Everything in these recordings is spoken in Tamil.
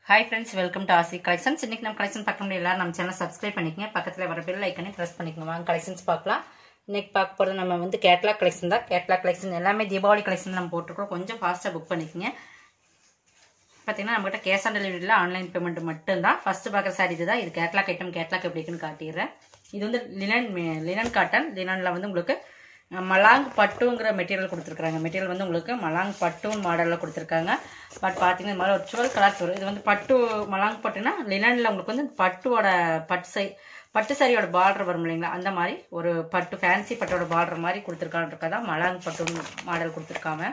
hi friends welcome to Aasi collections இன்னைக்கு நம்ம கலெக்ஷன் பார்க்க முடியல எல்லாரும் நம்ம சேனல் சப்ஸ்கிரைப் பண்ணிக்கங்க பக்கத்தில் வர பெல் ஐக்கனே ப்ரெஸ் பண்ணிக்கங்க வாங்க கலெக்ஷன்ஸ் பார்க்கலாம் இன்னைக்கு பார்க்க போகிறது நம்ம வந்து கேட்லாக் கலெக்ஷன் தான் கேட்லாக் கலெக்ஷன் எல்லாமே தீபாவளி கலெக்ஷன் நம்ம போட்டிருக்கோம் கொஞ்சம் ஃபாஸ்ட்டாக புக் பண்ணிக்கங்க பார்த்தீங்கன்னா நம்மகிட்ட கேஷ் ஆன் டெலிவரியில் ஆன்லைன் பேமெண்ட் மட்டும்தான் ஃபர்ஸ்ட் பார்க்குற சாரி இதுதான் இது கேட்லாக் ஐட்டம் கேட்லாக் எப்படி இருக்குன்னு காட்டிடுறேன் இது வந்து லினன் லினன் காட்டன் லினனில் வந்து உங்களுக்கு அஹ், மலாங் பட்டுங்கிற மெட்டீரியல் கொடுத்துருக்காங்க மெட்டீரியல் வந்து உங்களுக்கு மலாங் பட்டுன்னு மாடலில் கொடுத்துருக்காங்க பட் பார்த்தீங்கன்னா இந்த மாதிரி ஒரு டுவெல் கலர்ஸ் வரும் இது வந்து பட்டு மலாங் பட்டுனா லினனில் உங்களுக்கு வந்து பட்டுவோட பட்டு சை பட்டு சாரியோட பார்டர் வரும் இல்லைங்களா அந்த மாதிரி ஒரு பட்டு ஃபேன்சி பட்டோட பார்டர் மாதிரி கொடுத்துருக்கான்றக்கா மலாங் பட்டு மாடல் கொடுத்துருக்காங்க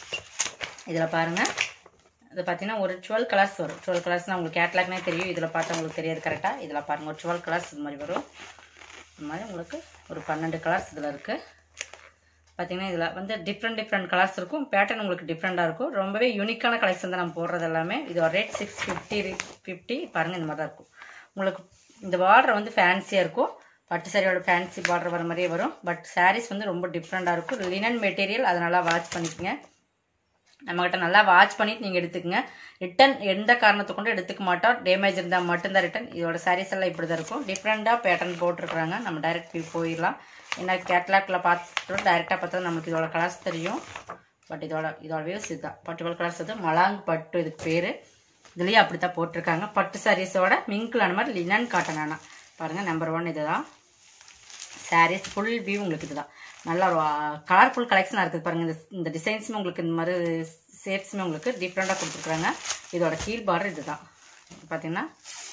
இதில் பாருங்கள் இது பார்த்தீங்கன்னா ஒரு டுவெல் கலர்ஸ் வரும் டுவெல் கலர்ஸ்னால் உங்களுக்கு கேட்லாக்னே தெரியும் இதில் பார்த்தா உங்களுக்கு தெரியாது கரெக்டாக இதில் பாருங்கள் ஒரு டுவெல் கலர்ஸ் இது மாதிரி வரும் இந்த மாதிரி உங்களுக்கு ஒரு பன்னெண்டு கலர்ஸ் இதில் இருக்குது பார்த்தீங்கன்னா இதில் வந்து டிஃப்ரெண்ட் டிஃப்ரெண்ட் கலர்ஸ் இருக்கும் பேட்டர்ன் உங்களுக்கு டிஃப்ரெண்ட்டாக இருக்கும் ரொம்பவே யூனிக்கான கலெக்ஷன் தான் நம்ம போடுறது எல்லாமே இதோட ரேட் சிக்ஸ் ஃபிஃப்டி ஃபிஃப்டி பாருங்கள் இந்த மாதிரி தான் இருக்கும் உங்களுக்கு இந்த பார்டர் வந்து ஃபேன்சியாக இருக்கும் பட்டு சாரியோட ஃபேன்சி பார்டர் வர மாதிரியே வரும் பட் சாரீஸ் வந்து ரொம்ப டிஃப்ரெண்ட்டாக இருக்கும் லினன் மெட்டீரியல் அதை நல்லா வாட்ச் பண்ணிக்கங்க நம்மகிட்ட நல்லா வாட்ச் பண்ணிட்டு நீங்கள் எடுத்துக்கங்க ரிட்டன் எந்த காரணத்தை கொண்டு எடுத்துக்க மாட்டோம் டேமேஜ் இருந்தால் மட்டும்தான் ரிட்டன் இதோட சாரீஸ் எல்லாம் இப்படி தான் இருக்கும் டிஃப்ரெண்ட்டாக பேட்டர்ன் போட்டிருக்கிறாங்க நம்ம டைரக்ட் வியூ போயிடலாம் ஏன்னா கேட்லாக்ல பார்த்துட்டு டைரெக்டாக பார்த்தா நமக்கு இதோட கலர்ஸ் தெரியும் பட் இதோட இதோட வியூஸ் இதுதான் பர்டிகுலர் கலர்ஸ் இது மலாங் பட்டு இதுக்கு பேர் இதுலேயே அப்படி தான் போட்டிருக்காங்க பட்டு சாரீஸோட மிங்கிளான மாதிரி லினன் காட்டன் ஆனால் பாருங்கள் நம்பர் ஒன் இதுதான் சாரீஸ் ஃபுல் வியூ உங்களுக்கு இதுதான் நல்லா கலர்ஃபுல் கலெக்ஷனாக இருக்குது பாருங்கள் இந்த இந்த டிசைன்ஸுமே உங்களுக்கு இந்த மாதிரி ஷேப்ஸுமே உங்களுக்கு டிஃப்ரெண்ட்டாக கொடுத்துருக்குறாங்க இதோட கீழ் பார்டர் இதுதான் பார்த்தீங்கன்னா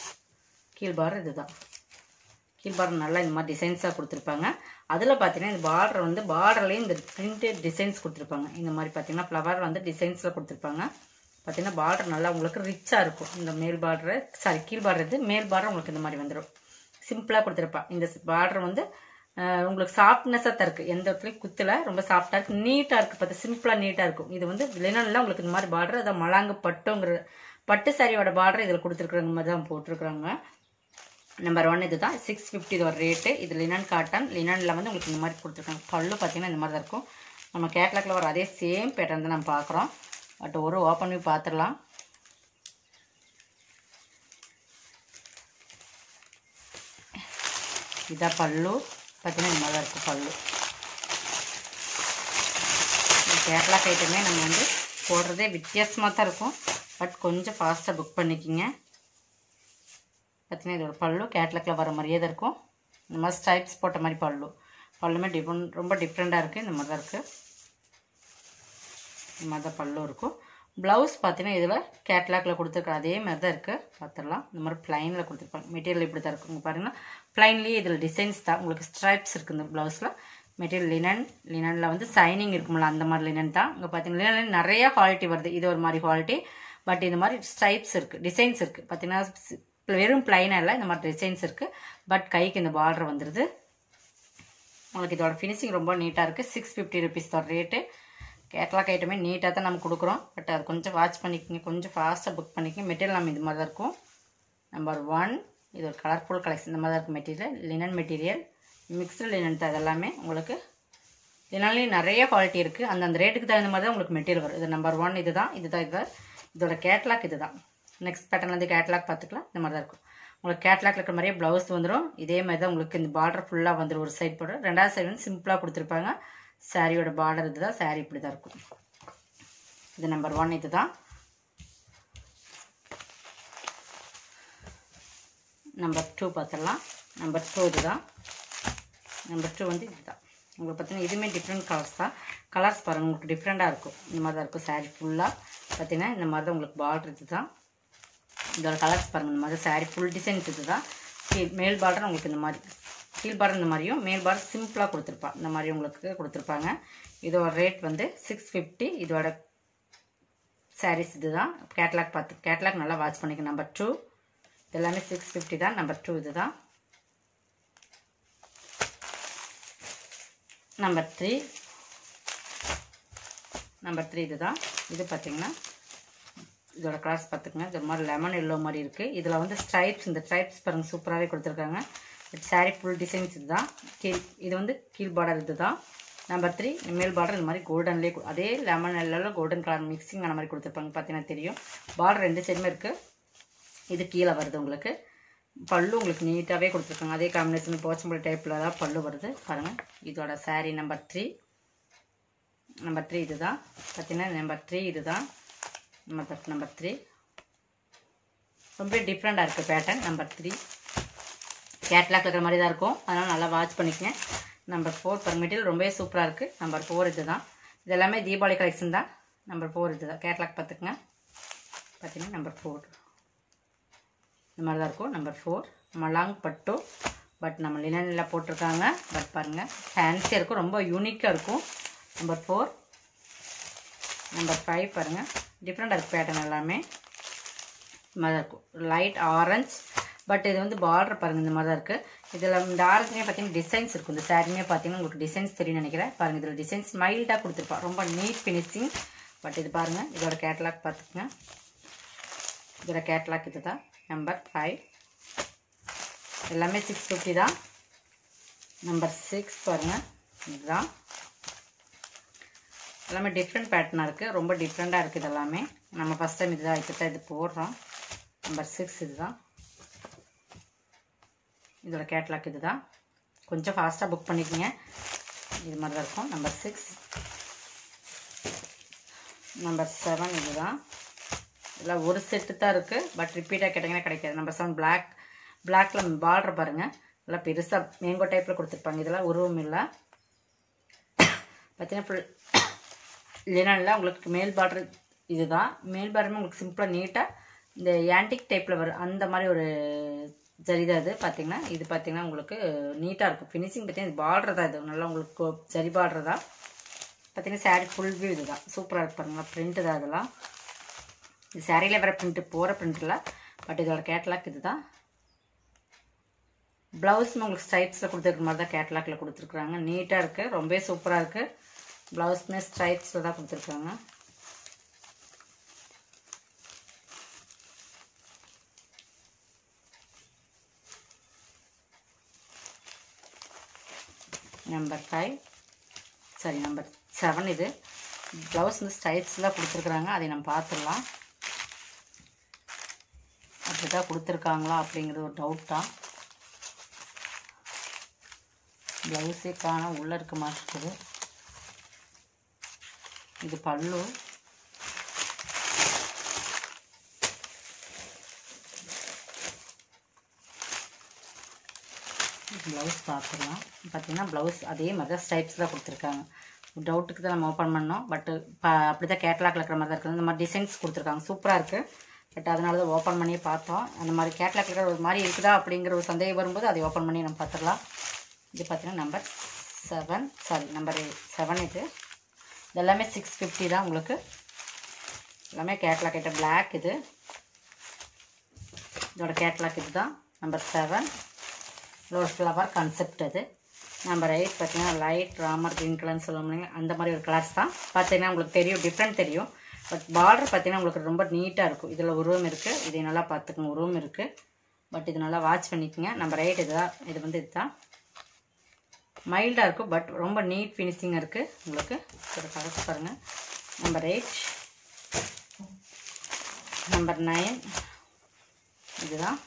கீழ் பார்டர் இதுதான் கீழ் பார்டர் நல்லா இந்த மாதிரி டிசைன்ஸாக கொடுத்துருப்பாங்க அதில் பார்த்தீங்கன்னா இந்த பார்டர் வந்து பார்டர்லேயும் இந்த பிரிண்டட் டிசைன்ஸ் கொடுத்துருப்பாங்க இந்த மாதிரி பார்த்தீங்கன்னா ஃப்ளவர் வந்து டிசைன்ஸில் கொடுத்துருப்பாங்க பார்த்தீங்கன்னா பார்டர் நல்லா உங்களுக்கு ரிச்சாக இருக்கும் இந்த மேல் பார்டரு சாரி கீழ் பார்டர் இது மேல் பார்டர் உங்களுக்கு இந்த மாதிரி வந்துடும் சிம்பிளாக கொடுத்துருப்பா இந்த பார்டர் வந்து அஹ், உங்களுக்கு சாஃப்ட்னஸாக தான் இருக்குது எந்த இடத்துலையும் குத்துல ரொம்ப சாஃப்டாக இருக்குது நீட்டாக இருக்குது பார்த்து சிம்பிளாக நீட்டாக இருக்கும் இது வந்து லினனில் உங்களுக்கு இந்த மாதிரி பார்டர் அதை மலாங்கு பட்டுங்கிற பட்டு சாரியோட பார்டர் இதில் கொடுத்துருக்குற மாதிரி தான் போட்டிருக்குறாங்க நம்பர் ஒன் இதுதான் சிக்ஸ் ஃபிஃப்டி இதோட ரேட்டு இது லினன் காட்டன் லினனில் வந்து உங்களுக்கு இந்த மாதிரி கொடுத்துருக்காங்க பல்லு பார்த்தீங்கன்னா இந்த மாதிரி தான் இருக்கும் நம்ம கேட்லாக்ல வர அதே சேம் பேட்டர்ன் தான் நம்ம பார்க்குறோம் பட் ஒரு ஓப்பன் பண்ணி பார்த்துடலாம் இதான் பல்லு பார்த்தீங்கன்னா இந்த மாதிரி தான் இருக்கும் பல்லு இந்த கேட்லாக் ஐட்டமே நம்ம வந்து போடுறதே வித்தியாசமாக தான் இருக்கும் பட் கொஞ்சம் ஃபாஸ்ட்டாக புக் பண்ணிக்கிங்க பார்த்தீங்கன்னா இதோட பல்லு கேட்லாக்ல வர மாதிரியே தான் இருக்கும் இந்த மாதிரி ஸ்ட்ரைப்ஸ் போட்ட மாதிரி பல்லு பல்லுமே டிஃப்ரெண்ட் ரொம்ப டிஃப்ரெண்ட்டாக இருக்குது இந்த மாதிரி தான் இருக்குது இந்த மாதிரி தான் பல்லு இருக்கும் ப்ளவுஸ் பார்த்தீங்கன்னா இதில் கேட்லாக்ல கொடுத்துருக்க அதே மாதிரி தான் இருக்குது பார்த்துடலாம் இந்த மாதிரி ப்ளைனில் கொடுத்துருப்பாங்க மெட்டீரியல் இப்படி தான் இருக்கும் பாருங்கன்னா ப்ளைன்லேயே இதில் டிசைன்ஸ் தான் உங்களுக்கு ஸ்ட்ரைப்ஸ் இருக்குது இந்த ப்ளவுஸில் மெட்டீரியல் லினன் லினனில் வந்து சைனிங் இருக்கும்ல அந்த மாதிரி லினன் தான் இங்கே பார்த்தீங்கன்னா லினன் நிறைய குவாலிட்டி வருது இது ஒரு மாதிரி குவாலிட்டி பட் இந்த மாதிரி ஸ்ட்ரைப்ஸ் இருக்குது டிசைன்ஸ் இருக்குது பார்த்தீங்கன்னா ஸ்- வெறும் பிளைனாக இல்லை இந்த மாதிரி டிசைன்ஸ் இருக்குது பட் கைக்கு இந்த பார்டர் வந்துடுது உங்களுக்கு இதோட ஃபினிஷிங் ரொம்ப நீட்டாக இருக்குது சிக்ஸ் ஃபிஃப்டி ருபீஸ் தான் ரேட்டு கேட்லாக் ஐட்டமே நீட்டாக தான் நம்ம கொடுக்குறோம் பட் அது கொஞ்சம் வாட்ச் பண்ணிக்கங்க கொஞ்சம் ஃபாஸ்ட்டாக புக் பண்ணிக்கங்க மெட்டீரியல் நம்ம இது மாதிரி தான் இருக்கும் நம்பர் ஒன் இது ஒரு கலர்ஃபுல் கலெக்ஷன் இந்த மாதிரி தான் இருக்கும் material linen material mixed linen தான் இதெல்லாமே உங்களுக்கு இதனாலேயும் நிறைய குவாலிட்டி இருக்குது அந்தந்த ரேட்டுக்கு தகுந்த மாதிரி தான் உங்களுக்கு மெட்டீரியல் வரும் இது நம்பர் ஒன் இது தான் இது தான் இது இதோட கேட்லாக் இது தான் நெக்ஸ்ட் பேட்டர்ன்லேருந்து கேட்லாக் பார்த்துக்கலாம் இந்த மாதிரி தான் இருக்கும் உங்களுக்கு கேட்லாக்ல இருக்கிற மாதிரியே ப்ளவுஸ் வந்துடும் இதே மாதிரி தான் உங்களுக்கு இந்த பார்டர் ஃபுல்லாக வந்துடும் ஒரு சைட் போட ரெண்டாவது சைடு வந்து சிம்பிளாக கொடுத்துருப்பாங்க சாரியோட பார்டர் இது தான் சாரி இப்படி தான் இருக்கும் இது நம்பர் ஒன் இது தான் நம்பர் டூ பார்த்துடலாம் நம்பர் டூ இதுதான் நம்பர் டூ வந்து இதுதான் உங்களுக்கு பார்த்தீங்கன்னா இதுவுமே டிஃப்ரெண்ட் கலர்ஸ் தான் கலர்ஸ் பாருங்கள் உங்களுக்கு டிஃப்ரெண்ட்டாக இருக்கும் இந்த மாதிரி தான் இருக்கும் சாரீ ஃபுல்லாக பார்த்தீங்கன்னா இந்த மாதிரி தான் உங்களுக்கு பார்டர் இது தான் இதோட கலர்ஸ் பாருங்கள் இந்த மாதிரி சாரீ ஃபுல் டிசைன்ஸ் இது தான் கீழ் மேல் பார்டர் உங்களுக்கு இந்த மாதிரி கீழ் பார்டர் இந்த மாதிரியும் மேல் பார்டர் சிம்பிளாக கொடுத்துருப்பா இந்த மாதிரி உங்களுக்கு கொடுத்துருப்பாங்க இதோட ரேட் வந்து சிக்ஸ் ஃபிஃப்டி இதோட சாரீஸ் இது தான் கேட்லாக் பார்த்து கேட்லாக் நல்லா வாட்ச் பண்ணிக்க நம்பர் டூ எல்லாமே சிக்ஸ் ஃபிஃப்டி தான் நம்பர் டூ இது தான் நம்பர் த்ரீ நம்பர் த்ரீ இதுதான் இது பார்த்தீங்கன்னா இதோட கலர்ஸ் பார்த்துக்கங்க இது ஒரு மாதிரி லெமன் எல்லோ மாதிரி இருக்குது இதில் வந்து ஸ்ட்ரைப்ஸ் இந்த ஸ்ட்ரைப்ஸ் பாருங்கள் சூப்பராகவே கொடுத்துருக்காங்க சாரீ ஃபுல் டிசைன்ஸ் இதுதான் கீழ் இது வந்து கீழ் பார்டர் இதுதான் நம்பர் த்ரீ மேல் பார்டர் இந்த மாதிரி கோல்டன்லேயே அதே லெமன் எல்லோவில் கோல்டன் கலர் மிக்சிங் அந்த மாதிரி கொடுத்துருப்பாங்க பார்த்தீங்கன்னா தெரியும் பார்டர் ரெண்டு சைடுமே இருக்குது இது கீழே வருது உங்களுக்கு பல்லு உங்களுக்கு நீட்டாகவே கொடுத்துருக்காங்க அதே காம்பினேஷன் போச்சம்பள்ளி டைப்பில் தான் பல்லு வருது பாருங்கள் இதோட saree number three number three இதுதான் பார்த்தீங்கன்னா நம்பர் த்ரீ இதுதான் நம்பர் நம்பர் த்ரீ ரொம்ப டிஃப்ரெண்ட்டாக இருக்குது பேட்டர்ன் நம்பர் த்ரீ கேட்லாக் இருக்கிற மாதிரி தான் இருக்கும் அதனால் நல்லா வாட்ச் பண்ணிக்கங்க நம்பர் ஃபோர் பர் மெட்டீரியல் ரொம்பவே சூப்பராக இருக்குது நம்பர் ஃபோர் இது தான் இது எல்லாமே தீபாவளி கலெக்ஷன் தான் நம்பர் ஃபோர் இது தான் கேட்லாக் பார்த்துக்குங்க பார்த்தீங்கன்னா நம்பர் ஃபோர் இந்த மாதிரி தான் இருக்கும் நம்பர் ஃபோர் மலாங் பட்டு பட் நம்ம லினனில் போட்டிருக்காங்க பட் பாருங்கள் ஃபேன்சியாக இருக்கும் ரொம்ப யூனிக்காக இருக்கும் நம்பர் ஃபோர் நம்பர் ஃபைவ் பாருங்கள் டிஃப்ரெண்ட்டாக இருக்குது பேட்டர்ன் எல்லாமே இந்த மாதிரி தான் இருக்கும் லைட் ஆரஞ்ச் பட் இது வந்து பார்டர் பாருங்கள் இந்த மாதிரி தான் இருக்குது இதில் இந்த ஆரஞ்சுமே பார்த்தீங்கன்னா டிசைன்ஸ் இருக்கும் இந்த சாரியுமே பார்த்தீங்கன்னா உங்களுக்கு டிசைன்ஸ் தெரியும் நினைக்கிறேன் பாருங்கள் இதில் டிசைன்ஸ் மைல்டாக கொடுத்துருப்பா ரொம்ப நீட் ஃபினிஷிங் பட் இது பாருங்கள் இதோட கேட்லாக் பார்த்துக்குங்க இதோட கேட்லாக் இது தான் நம்பர் ஃபைவ் எல்லாமே சிக்ஸ் ஃபிஃப்டி தான் நம்பர் சிக்ஸ் பாருங்கள் இதுதான் எல்லாமே டிஃப்ரெண்ட் பேட்டர்னாக இருக்குது ரொம்ப டிஃப்ரெண்ட்டாக இருக்குது இது எல்லாமே நம்ம ஃபஸ்ட் டைம் இதுதான் இப்போ தான் இது போடுறோம் நம்பர் சிக்ஸ் இதுதான் இதோட கேட்லாக் இதுதான் கொஞ்சம் ஃபாஸ்ட்டாக புக் பண்ணிக்கோங்க இது மாதிரி தான் இருக்கும் நம்பர் சிக்ஸ் நம்பர் செவன் இதுதான் இதில் ஒரு செட்டு தான் இருக்குது பட் ரிப்பீட்டாக கேட்டிங்கன்னா கிடைக்காது நம்பர் செவன் பிளாக் பிளாக்ல பார்டர் பாருங்கள் நல்லா பெருசாக மேங்கோ டைப்பில் கொடுத்துருப்பாங்க இதெல்லாம் உருவம் இல்லை பார்த்தீங்கன்னா ஃபுல் லினனில் உங்களுக்கு மேல் பார்டர் இதுதான் மேல் பார்டருமே உங்களுக்கு சிம்பிளாக நீட்டாக இந்த ஆன்டிக் டைப்பில் வரும் அந்த மாதிரி ஒரு ஜரிதான் இது பார்த்தீங்கன்னா இது பார்த்தீங்கன்னா உங்களுக்கு நீட்டாக இருக்கும் ஃபினிஷிங் பார்த்தீங்கன்னா பார்டர் தான் இது நல்லா உங்களுக்கு ஜரி பார்டர் தான் பார்த்தீங்கன்னா saree ஃபுல் வியூ இதுதான் சூப்பராக இருக்கு பாருங்க பிரிண்ட்டு தான் இதெல்லாம் இது சாரியில் வர பிரிண்ட்டு போகிற பிரிண்ட் இல்லை பட் இதோட கேட்லாக் இதுதான் ப்ளவுஸும் உங்களுக்கு ஸ்ட்ரைப்ஸில் கொடுத்துருக்க மாதிரி தான் கேட்லாக்ல கொடுத்துருக்குறாங்க நீட்டாக இருக்குது ரொம்பவே சூப்பராக இருக்குது ப்ளவுஸுமே ஸ்ட்ரைப்ஸில் தான் கொடுத்துருக்காங்க நம்பர் ஃபைவ் சரி நம்பர் செவன் இது ப்ளவுஸ் வந்து ஸ்டைப்ஸில் கொடுத்துருக்குறாங்க அதை நம்ம பார்த்துடலாம் அப்படி தான் கொடுத்துருக்காங்களா அப்படிங்கிறது ஒரு டவுட் தான் ப்ளவுஸே காண உள்ளே இருக்க மாதிரி இருக்குது இது பல்லு ப்ளவுஸ் பார்த்துடலாம் பார்த்தீங்கன்னா ப்ளவுஸ் அதே மாதிரி தான் ஸ்டைப்ஸ் தான் கொடுத்துருக்காங்க டவுட்டுக்கு தான் நம்ம ஓப்பன் பண்ணோம் பட் இப்போ அப்படி தான் கேட்லாக்ல இருக்கிற மாதிரி தான் இருக்குது இந்த மாதிரி டிசைன்ஸ் கொடுத்துருக்காங்க சூப்பராக இருக்குது பட் அதனால தான் ஓப்பன் பண்ணி பார்த்தோம் அந்த மாதிரி கேட்லாக்ல இருக்கிற ஒரு மாதிரி இருக்குதா அப்படிங்கிற ஒரு சந்தேகம் வரும்போது அதை ஓப்பன் பண்ணி நம்ம பார்த்துடலாம் இது பார்த்தீங்கன்னா number seven sari number seven இது இது எல்லாமே சிக்ஸ் ஃபிஃப்டி தான் உங்களுக்கு எல்லாமே கேட்லாக் ஐட்டம் பிளாக் இது இதோட கேட்லாக் இது தான் நம்பர் செவன் இதோட ஃப்ளவர் கான்செப்ட் அது நம்பர் எயிட் பார்த்தீங்கன்னா லைட் ராமர் க்ரீன் கலர்னு சொல்லுவோம் இல்லைங்க அந்த மாதிரி ஒரு கலர்ஸ் தான் பார்த்தீங்கன்னா உங்களுக்கு தெரியும் டிஃப்ரெண்ட் தெரியும் பட் பார்டர் பார்த்தீங்கன்னா உங்களுக்கு ரொம்ப நீட்டாக இருக்கும் இதில் உருவம் இருக்குது இதை நல்லா பார்த்துக்கணும் உருவம் இருக்குது பட் இது நல்லா வாட்ச் பண்ணிக்கோங்க நம்பர் எயிட் இதுதான் இது வந்து இதுதான் மைல்டாக இருக்கும் பட் ரொம்ப நீட் ஃபினிஷிங்காக இருக்குது உங்களுக்கு ஒரு கலர்ஸ் பாருங்கள் நம்பர் எயிட் நம்பர் நைன் இதுதான்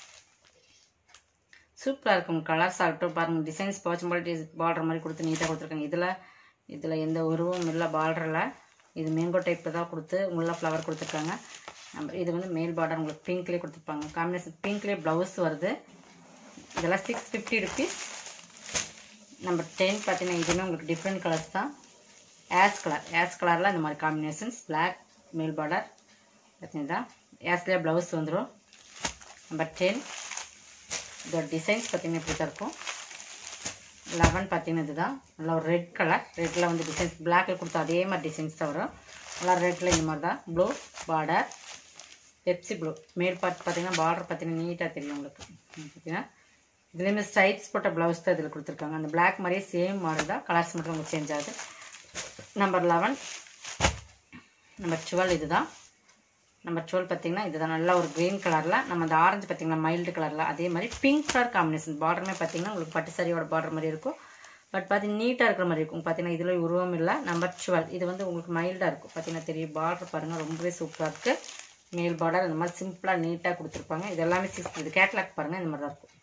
சூப்பராக இருக்கும் கலர்ஸ் ஆகட்டும் பாருங்கள் டிசைன்ஸ் போச்சம்பள்ளி பார்டர் மாதிரி கொடுத்து நீட்டாக கொடுத்துருக்காங்க இதில் இதில் எந்த உருவம் இல்லை பார்டரில் இது மேங்கோ டைப் தான் கொடுத்து உள்ள ஃப்ளவர் கொடுத்துருக்காங்க நம்ம இது வந்து மேல் பார்டர் உங்களுக்கு பிங்க்லேயே கொடுத்துருப்பாங்க காம்பினேஷன் பிங்க்லேயே ப்ளவுஸ் வருது இதெல்லாம் six fifty rupees number ten பார்த்தீங்கன்னா இதுவுமே உங்களுக்கு டிஃப்ரெண்ட் கலர்ஸ் தான் ஆஸ் கலர் ஆஸ் கலரில் இந்த மாதிரி காம்பினேஷன்ஸ் பிளாக் மேல் பார்டர் பார்த்தீங்கன்னா ஆஸ்லேயே ப்ளவுஸ் வந்துடும் நம்பர் டென் இதோட டிசைன்ஸ் பார்த்தீங்கன்னா இப்படி தான் இருக்கும் லெவன் பார்த்தீங்கன்னா இதுதான் நல்லா ஒரு ரெட் கலர் ரெட்டில் வந்து டிசைன்ஸ் பிளாக்கில் கொடுத்த அதே மாதிரி டிசைன்ஸ் தான் வரும் நல்லா ரெட்டில் இந்த மாதிரி தான் ப்ளூ பார்டர் பெப்சி ப்ளூ மேல் பார்ட் பார்த்தீங்கன்னா பார்டர் பார்த்தீங்கன்னா நீட்டாக தெரியும் உங்களுக்கு பார்த்தீங்கன்னா இதுலேயுமே ஸ்ட்ரைப்ஸ் போட்ட ப்ளவுஸ் தான் இதில் கொடுத்துருக்காங்க அந்த பிளாக் மாதிரியே சேம் மாடல் தான் கலர்ஸ் மட்டும் உங்களுக்கு சேஞ்ச் ஆகுது நம்பர் லெவன் நம்பர் டுவெல் இதுதான் நம்பர் டுவெல் பார்த்தீங்கன்னா இதுதான் நல்லா ஒரு க்ரீன் கலரில் நம்ம அந்த ஆரஞ்சு பார்த்தீங்கன்னா மைல்டு கலரில் அதே மாதிரி பிங்க் கலர் காம்பினேஷன் பார்டருமே பார்த்தீங்கன்னா உங்களுக்கு பட்டு சாரியோட பார்டர் மாதிரி இருக்கும் பட் பார்த்தீங்கன்னா நீட்டாக இருக்கிற மாதிரி இருக்கும் பார்த்தீங்கன்னா இதில் உருவம் இல்லை நம்பர் டுவெல் இது வந்து உங்களுக்கு மைல்டாக இருக்கும் பார்த்தீங்கன்னா தெரியும் பார்டர் பாருங்கள் ரொம்பவே சூப்பராக இருக்குது மேல் பார்டர் இந்த மாதிரி சிம்பிளாக நீட்டாக கொடுத்துருப்பாங்க இது எல்லாமே சிக்ஸ் இது கேட்லாக் பாருங்கள் இந்த மாதிரி தான் இருக்கும்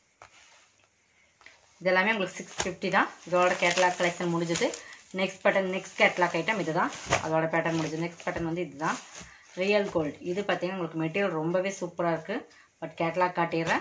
இது எல்லாமே உங்களுக்கு சிக்ஸ் ஃபிஃப்டி தான் இதோட கேட்லாக் கலெக்ஷன் முடிஞ்சது next pattern next catalogue item இதுதான் அதோட பேட்டர்ன் முடிஞ்சது நெக்ஸ்ட் பேட்டர்ன் வந்து இதுதான் ரியல் கோல்டு இது பார்த்தீங்கன்னா உங்களுக்கு மெட்டீரியல் ரொம்பவே சூப்பராக இருக்குது பட் கேட்லாக் காட்டிடுறேன்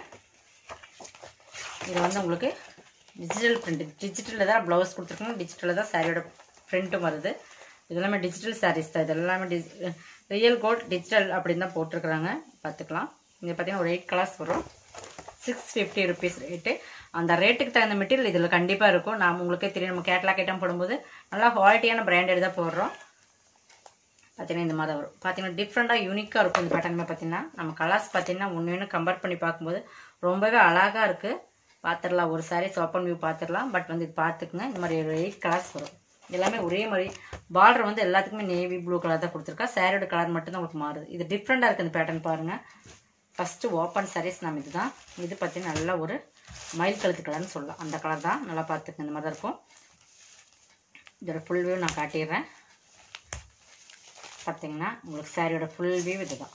இது வந்து உங்களுக்கு டிஜிட்டல் பிரிண்ட் டிஜிட்டலில் தான் ப்ளவுஸ் கொடுத்துருக்காங்க டிஜிட்டலில் தான் சாரியோட பிரிண்ட்டும் வருது இது எல்லாமே டிஜிட்டல் சாரீஸ் தான் இது எல்லாமே டிஜி ரியல் கோல்ட் டிஜிட்டல் அப்படின்னு தான் போட்டிருக்கிறாங்க பார்த்துக்கலாம் இங்கே பார்த்தீங்கன்னா ஒரு எயிட் கலர்ஸ் வரும் சிக்ஸ் ஃபிஃப்டி ருபீஸ் ரேட்டு அந்த ரேட்டுக்கு தகுந்த மெட்டீரியல் இதில் கண்டிப்பாக இருக்கும் நாம் உங்களுக்கே தெரியும் நம்ம கேட்லாக் ஐட்டம் போடும்போது நல்லா குவாலிட்டியான பிராண்டட் தான் போடுறோம் பார்த்தீங்கன்னா இந்த மாதிரி வரும் பார்த்தீங்கன்னா டிஃப்ரெண்ட்டாக யூனிக்காக இருக்கும் இந்த பேட்டர்னுமே பார்த்தீங்கன்னா நம்ம கலர்ஸ் பார்த்தீங்கன்னா ஒன்று ஒன்று கம்பேர் பண்ணி பார்க்கும்போது ரொம்பவே அழகாக இருக்குது பார்த்துடலாம் ஒரு சாரீ ஓப்பன் வியூ பார்த்துடலாம் பட் வந்து இது பார்த்துக்குங்க இந்த மாதிரி ஒரு எயிட் கலர்ஸ் வரும் எல்லாமே ஒரே மாதிரி பார்டர் வந்து எல்லாத்துக்குமே நேவி ப்ளூ கலர் தான் கொடுத்துருக்கா சாரியோட கலர் மட்டும் தான் உங்களுக்கு மாறுது இது டிஃப்ரெண்ட்டாக இருக்குது இந்த பேட்டர்ன் பாருங்கள் ஃபஸ்ட்டு ஓப்பன் சாரீஸ் நம்ம இதுதான் இது பார்த்தீங்கன்னா நல்ல ஒரு மயில் கழுத்து கலர்னு சொல்லலாம் அந்த கலர் தான் நல்லா பார்த்துக்குங்க இந்த மாதிரி தான் இருக்கும் இதோட ஃபுல் வியூ நான் காட்டிடுறேன் பார்த்தீங்கன்னா உங்களுக்கு சாரியோட ஃபுல் வியூ இதுதான்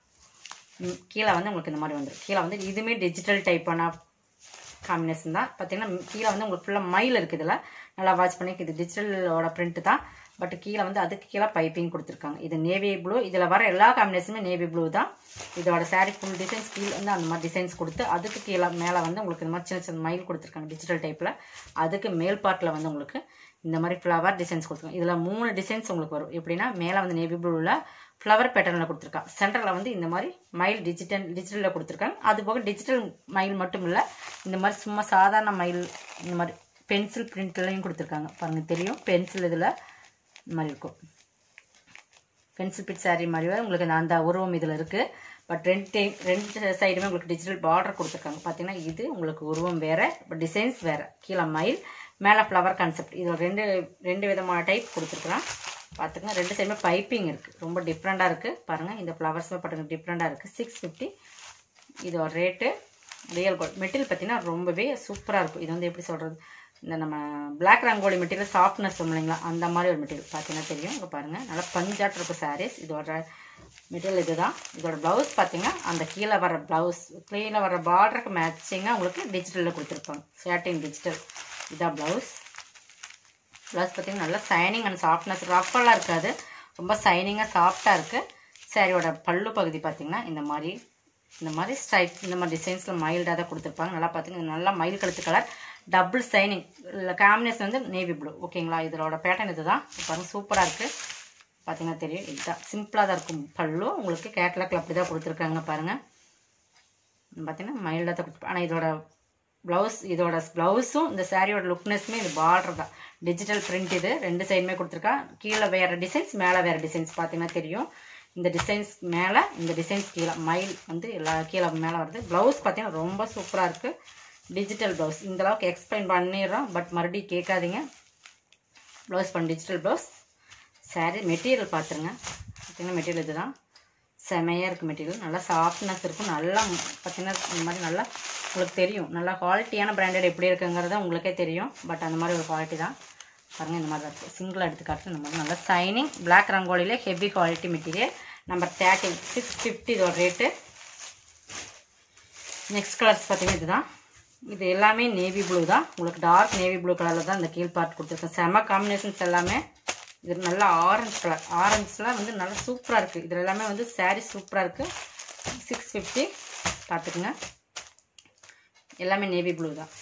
ம், கீழே வந்து உங்களுக்கு இந்த மாதிரி வந்துடும் கீழே வந்து இதுவுமே டிஜிட்டல் டைப்பான காம்பினேஷன் தான் பார்த்தீங்கன்னா கீழே வந்து உங்களுக்கு ஃபுல்லாக மயில் இருக்குது இதில் நல்லா வாட்ச் பண்ணி இது டிஜிட்டலோட பிரிண்ட் தான் பட் கீழே வந்து அதுக்கு கீழே பைப்பிங் கொடுத்துருக்காங்க இது நேவி ப்ளூ இதில் வர எல்லா காம்பினேஷனுமே நேவி ப்ளூ தான் இதோட saree ஃபுல் டிசைன்ஸ் கீழே வந்து அந்த மாதிரி டிசைன்ஸ் கொடுத்து அதுக்கு கீழே மேலே வந்து உங்களுக்கு இந்த மாதிரி சின்ன சின்ன மயில் கொடுத்துருக்காங்க டிஜிட்டல் டைப்பில் அதுக்கு மேல் பார்ட்டில் வந்து உங்களுக்கு இந்த மாதிரி ஃப்ளவர் டிசைன்ஸ் கொடுத்துருக்காங்க இதில் மூணு டிசைன்ஸ் உங்களுக்கு வரும் எப்படின்னா மேலே வந்து நேவி ப்ளூவில் ஃப்ளவர் பேட்டர்னில் கொடுத்துருக்கா சென்டரில் வந்து இந்த மாதிரி மயில் டிஜிட்டல் டிஜிட்டலில் கொடுத்துருக்காங்க அது போக டிஜிட்டல் மயில் மட்டும் இல்லை இந்த மாதிரி சும்மா சாதாரண மயில் இந்த மாதிரி பென்சில் பிரிண்ட்லையும் கொடுத்துருக்காங்க பாருங்கள் தெரியும் பென்சில் இதில் இந்த மாதிரி இருக்கும் பென்சில் பிட் saree மாதிரி உங்களுக்கு அந்த- அந்த உருவம் இதில் இருக்குது பட் ரெண்டு டைம் ரெண்டு சைடுமே உங்களுக்கு டிஜிட்டல் பார்டர் கொடுத்துருக்காங்க பார்த்தீங்கன்னா இது உங்களுக்கு உருவம் வேறு பட் டிசைன்ஸ் வேறு கீழே மயில் மேலே ஃப்ளவர் கான்செப்ட் இதில் ரெண்டு ரெண்டு விதமான டைப் கொடுத்துருக்குறான் பார்த்துங்க ரெண்டு சைடுமே பைப்பிங் இருக்குது ரொம்ப டிஃப்ரெண்ட்டாக இருக்குது பாருங்கள் இந்த ஃப்ளவர்ஸுமே பாருங்க டிஃப்ரெண்ட்டாக இருக்குது சிக்ஸ் ஃபிஃப்டி இதோட ரேட்டு ரியல் கோல்ட் மெட்டீரியல் பார்த்தீங்கன்னா ரொம்பவே சூப்பராக இருக்கும் இது வந்து எப்படி சொல்கிறது இந்த நம்ம பிளாக் ரங்கோலி மெட்டீரியல் சாஃப்ட்னஸ் இல்லைங்களா அந்த மாதிரி ஒரு மெட்டீரியல் பார்த்தீங்கன்னா தெரியும் இங்கே பாருங்கள் நல்லா பஞ்சாட் இருக்கும் சாரீஸ் இதோட மெட்டீரியல் இதுதான் இதோட ப்ளவுஸ் பார்த்தீங்கன்னா அந்த கீழே வர ப்ளவுஸ் கீழே வர பார்டருக்கு மேட்சிங்காக உங்களுக்கு டிஜிட்டலில் கொடுத்துருப்பாங்க ஷேட்டிங் டிஜிட்டல் இதான் ப்ளவுஸ் ப்ளவுஸ் பார்த்தீங்கன்னா நல்லா சைனிங் அண்ட் சாஃப்ட்னஸ் ரஃபெல்லாம் இருக்காது ரொம்ப சைனிங்காக சாஃப்டாக இருக்குது சாரியோட பல்லு பகுதி பார்த்தீங்கன்னா இந்த மாதிரி இந்த மாதிரி ஸ்ட்ரைட் இந்த மாதிரி டிசைன்ஸில் மைல்டாக தான் கொடுத்துருப்பாங்க நல்லா பார்த்தீங்கன்னா நல்லா மயில் கழுத்து கலர் டபுள் சைனிங் இல்லை காம்பினேஷன் வந்து நேவி ப்ளூ ஓகேங்களா இதோட பேட்டர்ன் இதுதான் பாருங்க சூப்பராக இருக்குது பார்த்தீங்கன்னா தெரியும் இதுதான் சிம்பிளாக தான் இருக்கும் பல்லு உங்களுக்கு கேட்லாக்ல அப்படி தான் கொடுத்துருக்காங்க பாருங்கள் பார்த்தீங்கன்னா மைல்டாக தான் கொடுத்து ஆனால் இதோட ப்ளவுஸ் இதோட ப்ளவுஸும் இந்த சாரியோட லுக்னஸுமே இது பார்டர் தான் டிஜிட்டல் பிரிண்ட் இது ரெண்டு சைடுமே கொடுத்துருக்கா கீழே வேறு டிசைன்ஸ் மேலே வேறு டிசைன்ஸ் பார்த்தீங்கன்னா தெரியும் இந்த டிசைன்ஸ் மேலே இந்த டிசைன்ஸ் கீழே மயில் வந்து எல்லா கீழே மேலே வருது ப்ளவுஸ் பார்த்தீங்கன்னா ரொம்ப சூப்பராக இருக்குது டிஜிட்டல் ப்ளவுஸ் இந்த அளவுக்கு எக்ஸ்பிளைன் பண்ணிடுறோம் பட் மறுபடியும் கேட்காதீங்க ப்ளவுஸ் பண்ண டிஜிட்டல் ப்ளவுஸ் சாரி மெட்டீரியல் பார்த்துருங்க பார்த்தீங்கன்னா மெட்டீரியல் இதுதான் செமையாக இருக்குது மெட்டீரியல் நல்லா சாஃப்ட்னஸ் இருக்கும் நல்லா பார்த்தீங்கன்னா இந்த மாதிரி நல்லா உங்களுக்கு தெரியும் நல்லா குவாலிட்டியான பிராண்டட் எப்படி இருக்குங்கிறது உங்களுக்கே தெரியும் பட் அந்த மாதிரி ஒரு குவாலிட்டி தான் பாருங்கள் இந்த மாதிரி தான் இருக்குது சிங்கிள் எடுத்துக்காட்டு இந்த மாதிரி நல்லா சைனிங் பிளாக் ரங்கோலியிலே heavy quality material number thirteen six fifty இதோட ரேட்டு நெக்ஸ்ட் கலர்ஸ் பார்த்தீங்கன்னா இதுதான் இது எல்லாமே நேவி ப்ளூ தான் உங்களுக்கு டார்க் நேவி ப்ளூ கலரில் தான் இந்த கீழ் பார்ட் கொடுத்துருக்கேன் செம காம்பினேஷன்ஸ் எல்லாமே இது நல்லா ஆரஞ்சு கலர் ஆரஞ்சுலாம் வந்து நல்லா சூப்பராக இருக்குது இதில் எல்லாமே வந்து saree சூப்பராக இருக்குது சிக்ஸ் ஃபிஃப்டி பார்த்துக்குங்க எல்லாமே நேவி ப்ளூ தான்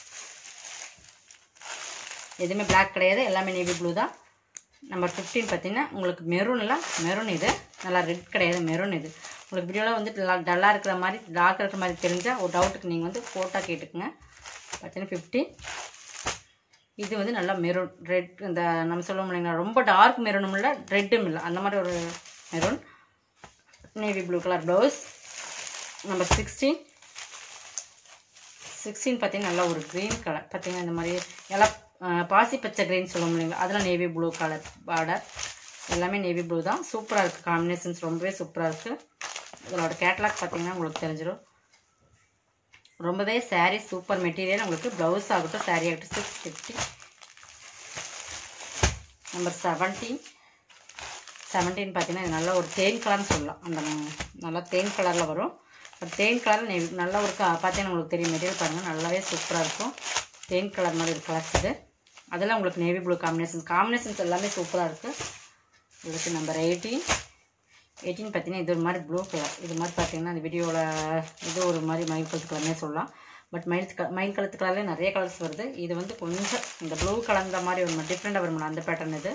எதுவுமே Black கிடையாது எல்லாமே நேவி ப்ளூ தான் நம்பர் ஃபிஃப்டீன் பார்த்தீங்கன்னா உங்களுக்கு மெரூனில் மெரூன் இது நல்லா ரெட் கிடையாது மெரூன் இது உங்களுக்கு வீடியோவில் வந்து டல்லாக இருக்கிற மாதிரி டார்க் இருக்கிற மாதிரி தெரிஞ்சால் ஒரு டவுட்டுக்கு நீங்கள் வந்து ஃபோட்டோ கேட்டுக்குங்க பார்த்தீங்கன்னா ஃபிஃப்டி இது வந்து நல்லா மெரூன் ரெட் இந்த நம்ம சொல்லுவோம் இல்லைங்களா ரொம்ப டார்க் மெரூனும் இல்லை ரெட்டும் இல்லை அந்த மாதிரி ஒரு maroon navy blue colour blouse number sixteen sixteen பார்த்தீங்கன்னா நல்லா ஒரு க்ரீன் கலர் பார்த்தீங்கன்னா இந்த மாதிரி எல்லாம் அஹ், பாசி பச்சை க்ரீன் சொல்லுவோம் இல்லைங்களா அதெல்லாம் நேவி ப்ளூ கலர் பார்டர் எல்லாமே நேவி ப்ளூ தான் சூப்பராக இருக்குது காம்பினேஷன்ஸ் ரொம்பவே சூப்பராக இருக்குது இதோட கேட்லாக் பார்த்தீங்கன்னா உங்களுக்கு தெரிஞ்சிடும் ரொம்பவே saree சூப்பர் மெட்டீரியல் உங்களுக்கு ப்ளவுஸ் ஆகட்டும் saree ஆகட்டும் six fifty number seventeen seventeen பார்த்தீங்கன்னா இது நல்ல ஒரு தேன் கலர்னு சொல்லலாம் அந்த ம், நல்லா தேன் கலரில் வரும் பட் தேன் கலர் நெ நல்லா ஒரு கா பார்த்தீங்கன்னா உங்களுக்கு தெரியும் மெட்டீரியல் பாருங்கள் நல்லாவே சூப்பராக இருக்கும் தேன் கலர் மாதிரி ஒரு கலர்ஸ் இது அதெல்லாம் உங்களுக்கு நேவி ப்ளூ காம்பினேஷன் காம்பினேஷன்ஸ் எல்லாமே சூப்பராக இருக்குது இதுக்கு நம்பர் எயிட்டீன் எயிட்டீன் பார்த்தீங்கன்னா இது ஒரு மாதிரி ப்ளூ கலர் இது மாதிரி பார்த்தீங்கன்னா அந்த வீடியோவில் இது ஒரு மாதிரி மயில் கழுத்து கலர்னே சொல்லலாம் பட் மயில் க மயில் கழுத்து கலர்லேயே நிறைய கலர்ஸ் வருது இது வந்து கொஞ்சம் இந்த ப்ளூ கலந்த மாதிரி ஒரு டிஃப்ரெண்ட்டாக வரும் அந்த பேட்டர்ன் இது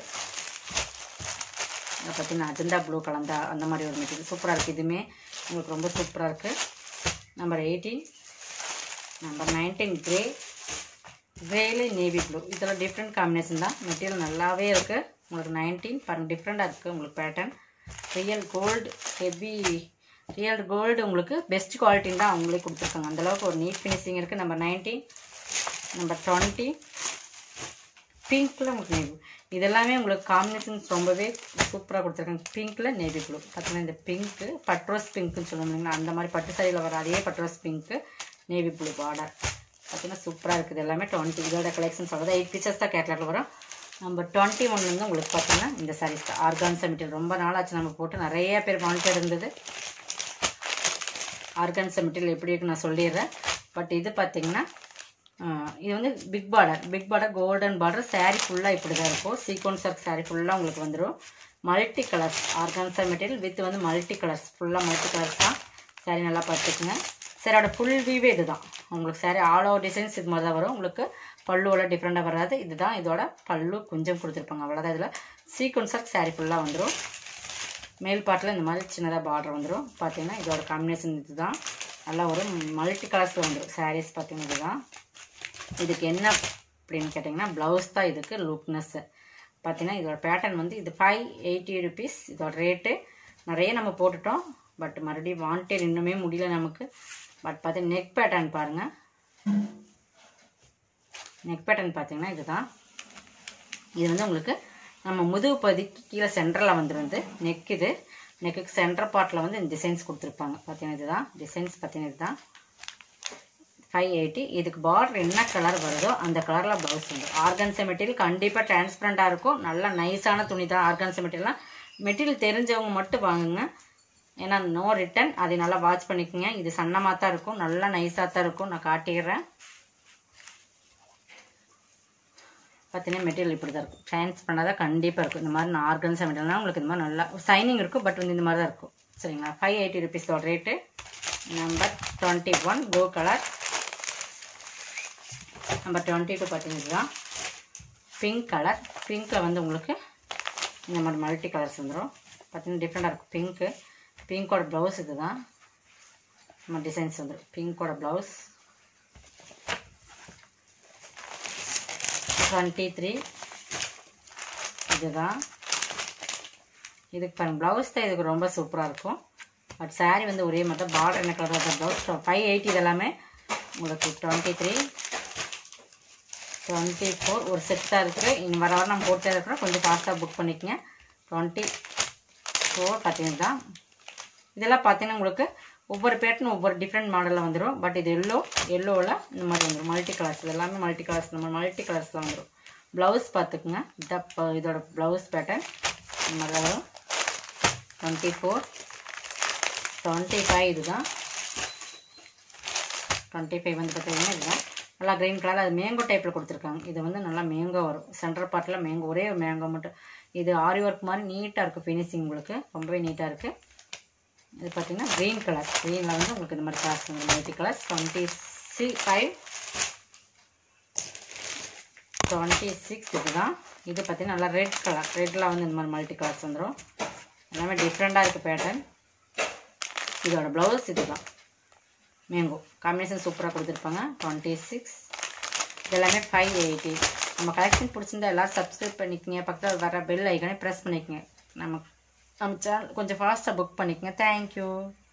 இதை பார்த்தீங்கன்னா அஜந்தா ப்ளூ கலந்தா அந்த மாதிரி ஒரு மெட்டீரியல் சூப்பராக இருக்குது இதுவுமே உங்களுக்கு ரொம்ப சூப்பராக இருக்குது number eighteen number nineteen grey கிரேல நேவி ப்ளூ இதெல்லாம் டிஃப்ரெண்ட் காம்பினேஷன் தான் மெட்டீரியல் நல்லாவே இருக்குது உங்களுக்கு நைன்டீன் பாருங்கள் டிஃப்ரெண்ட்டாக இருக்குது உங்களுக்கு pattern real gold heavy real gold உங்களுக்கு பெஸ்ட் குவாலிட்டின்னு தான் அவங்களே கொடுத்துருக்காங்க அந்தளவுக்கு ஒரு நீட் ஃபினிஷிங் இருக்குது நம்பர் நைன்டீன் நம்பர் டுவெண்ட்டி பிங்க்கில் உங்களுக்கு நேவி இதெல்லாமே உங்களுக்கு காம்பினேஷன்ஸ் ரொம்பவே சூப்பராக கொடுத்துருக்காங்க பிங்க்கில் நேவி ப்ளூ பார்த்தீங்கன்னா இந்த பிங்க்கு பட்ரோஸ் பிங்க்குன்னு சொல்லுவோம் இல்லைங்களா அந்த மாதிரி பட்டு சாரியில் வர அதே பட்ரோஸ் பிங்க்கு நேவி ப்ளூ பார்டர் பார்த்தீங்கன்னா சூப்பராக இருக்குது எல்லாமே டுவெண்ட்டி இதோட கலெக்ஷன் சொல்கிறது எயிட் பீசஸ் தான் கேட்லாக்ல வரும் நம்ம டுவெண்ட்டி ஒன்லேருந்து உங்களுக்கு பார்த்தீங்கன்னா இந்த சாரீஸ் தான் ஆர்கான்ஸா மெட்டீரியல் ரொம்ப நாளாச்சு நம்ம போட்டு நிறைய பேர் வாங்கிட்டு இருந்தது ஆர்கான்ஸா மெட்டீரியல் எப்படி இருக்குன்னு நான் சொல்லிடுறேன் பட் இது பார்த்தீங்கன்னா ஆஹ், இது வந்து big border big border golden border saree ஃபுல்லாக இப்படி தான் இருக்கும் சீக்வன்ஸ் ஒர்க் saree ஃபுல்லாக உங்களுக்கு வந்துடும் multi colours organza material with வந்து மல்டி கலர்ஸ் ஃபுல்லாக மல்டி கலர்ஸ் தான் saree நல்லா பார்த்துக்குங்க சாரியோட ஃபுல் வீவே இதுதான் உங்களுக்கு saree ஆல் ஓவர் டிசைன்ஸ் இது மாதிரி தான் வரும் உங்களுக்கு பல்லுவோட டிஃப்ரெண்ட்டாக வராது இதுதான் இதோட பல்லு கொஞ்சம் கொடுத்துருப்பாங்க அவ்வளோதான் இதில் சீக்வன்ஸ் ஒர்க் saree ஃபுல்லாக வந்துடும் மேல் பாட்டில் இந்த மாதிரி சின்னதாக பார்டர் வந்துடும் பார்த்தீங்கன்னா இதோட காம்பினேஷன் இதுதான் நல்லா ஒரு மல்டி கலர்ஸில் வந்துடும் sarees பார்த்தீங்கன்னா இதுதான் இதுக்கு என்ன அப்படின்னு கேட்டிங்கன்னா ப்ளவுஸ் தான் இதுக்கு லுக்னஸ்ஸு பார்த்தீங்கன்னா இதோட பேட்டர்ன் வந்து இது ஃபைவ் எயிட்டி ருபீஸ் இதோட ரேட்டு நிறைய நம்ம போட்டுட்டோம் பட் மறுபடியும் வாண்டட் இன்னுமே முடியல நமக்கு பட் பார்த்தீங்கன்னா நெக் பேட்டர்ன் பாருங்கள் நெக் பேட்டர்ன் பார்த்தீங்கன்னா இதுதான் இது வந்து உங்களுக்கு நம்ம முதுகு பகுதிக்கு கீழே சென்டரில் வந்து வந்து நெக் இது நெக்குக்கு சென்டர் பார்ட்டில் வந்து இந்த டிசைன்ஸ் கொடுத்துருப்பாங்க பார்த்தீங்கன்னா இதுதான் டிசைன்ஸ் பார்த்தீங்கன்னா இதுதான் ஃபைவ் எயிட்டி இதுக்கு பார்டர் என்ன கலர் வருதோ அந்த கலரில் ப்ளவுஸ் வந்து ஆர்கன்ஸா மெட்டீரியல் கண்டிப்பாக டிரான்ஸ்பரண்ட்டாக இருக்கும் நல்ல நைஸான துணி தான் ஆர்கன்ஸா மெட்டீரியல்லாம் மெட்டீரியல் தெரிஞ்சவங்க மட்டும் வாங்குங்க ஏன்னா நோ ரிட்டன் அதை நல்லா வாட்ச் பண்ணிக்கோங்க இது சன்னமாக தான் இருக்கும் நல்லா நைஸாக தான் இருக்கும் நான் காட்டிடுறேன் பார்த்தீங்கன்னா மெட்டீரியல் இப்படி தான் இருக்கும் ஷைன்ஸ் பண்ணாதான் கண்டிப்பாக இருக்கும் இந்த மாதிரி நான் ஆர்கன்ஸா மெட்டீரியல்னா உங்களுக்கு இந்த மாதிரி நல்லா சைனிங் இருக்கும் பட் வந்து இந்த மாதிரி தான் இருக்கும் சரிங்களா ஃபைவ் எயிட்டி ருபீஸோட rate number twenty one blue colour number twenty two பார்த்தீங்கன்னா பிங்க் கலர் பிங்க்கில் வந்து உங்களுக்கு இந்த மாதிரி மல்டி கலர்ஸ் வந்துடும் பார்த்தீங்கன்னா டிஃப்ரெண்ட்டாக இருக்கும் பிங்க்கு பிங்கோட ப்ளவுஸ் இது தான் நம்ம டிசைன்ஸ் வந்துடும் பிங்கோட ப்ளவுஸ் டுவெண்ட்டி த்ரீ இதுதான் இதுக்கு பாருங்க ப்ளவுஸ் தான் இதுக்கு ரொம்ப சூப்பராக இருக்கும் பட் saree வந்து ஒரே மாதிரி தான் பார்டர் என்ன கலர் தான் ப்ளவுஸ் ஃபைவ் எயிட்டி இதெல்லாமே உங்களுக்கு டுவெண்ட்டி த்ரீ டுவெண்ட்டி ஃபோர் ஒரு செட்டாக இருக்குது இனி வர வர நம்ம போட்டே இருக்கிறோம் கொஞ்சம் ஃபாஸ்ட்டாக புக் பண்ணிக்கங்க டுவெண்ட்டி ஃபோர் பார்த்தீங்கன்னா தான் இதெல்லாம் பார்த்தீங்கன்னா உங்களுக்கு ஒவ்வொரு பேட்டர்ன் ஒவ்வொரு டிஃப்ரெண்ட் மாடலில் வந்துடும் பட் இது எல்லோ எல்லோவில் இந்த மாதிரி வந்துடும் மல்டி கலர்ஸ் இது எல்லாமே மல்டி கலர்ஸ் இந்த மாதிரி மல்டி கலர்ஸில் வந்துடும் ப்ளவுஸ் பார்த்துக்குங்க இத ப- இதோட ப்ளவுஸ் பேட்டர்ன் இந்த மாதிரி தான் வரும் டுவெண்ட்டி ஃபோர் டுவெண்ட்டி ஃபைவ் இதுதான் டுவெண்ட்டி ஃபைவ் வந்து பார்த்தீங்கன்னா இதுதான் நல்லா க்ரீன் கலர் அது மேங்கோ டைப்பில் கொடுத்துருக்காங்க இது வந்து நல்லா மேங்கோ வரும் சென்டர் பார்ட்டில் மேங்கோ ஒரே ஒரு மேங்கோ மட்டும் இது ஆரி ஒர்க் மாதிரி நீட்டாக இருக்குது ஃபினிஷிங் உங்களுக்கு ரொம்பவே நீட்டாக இருக்குது இது பார்த்தீங்கன்னா க்ரீன் கலர் க்ரீனில் வந்து உங்களுக்கு இந்த மாதிரி கலர்ஸ் வந்து மல்டி கலர்ஸ் டுவெண்ட்டி சி ஃபைவ் டுவெண்ட்டி சிக்ஸ் இதுதான் இது பார்த்தீங்கன்னா நல்லா ரெட் கலர் ரெட்டில் வந்து இந்த மாதிரி மல்டி கலர்ஸ் வந்துடும் எல்லாமே டிஃப்ரெண்ட்டாக இருக்குது பேட்டர்ன் இதோட ப்ளவுஸ் இதுதான் மேங்கோ காம்பினேஷன் சூப்பராக கொடுத்துருப்பாங்க டுவெண்ட்டி சிக்ஸ் இதெல்லாமே ஃபைவ் எயிட்டி நம்ம கலெக்ஷன் பிடிச்சிருந்தா எல்லோரும் சப்ஸ்கிரைப் பண்ணிக்கங்க பக்கத்தில் வர பெல் ஐக்கனே ப்ரெஸ் பண்ணிக்கங்க நம்ம நம்ம சேனல் கொஞ்சம் ஃபாஸ்ட்டாக புக் பண்ணிக்கங்க தேங்க்யூ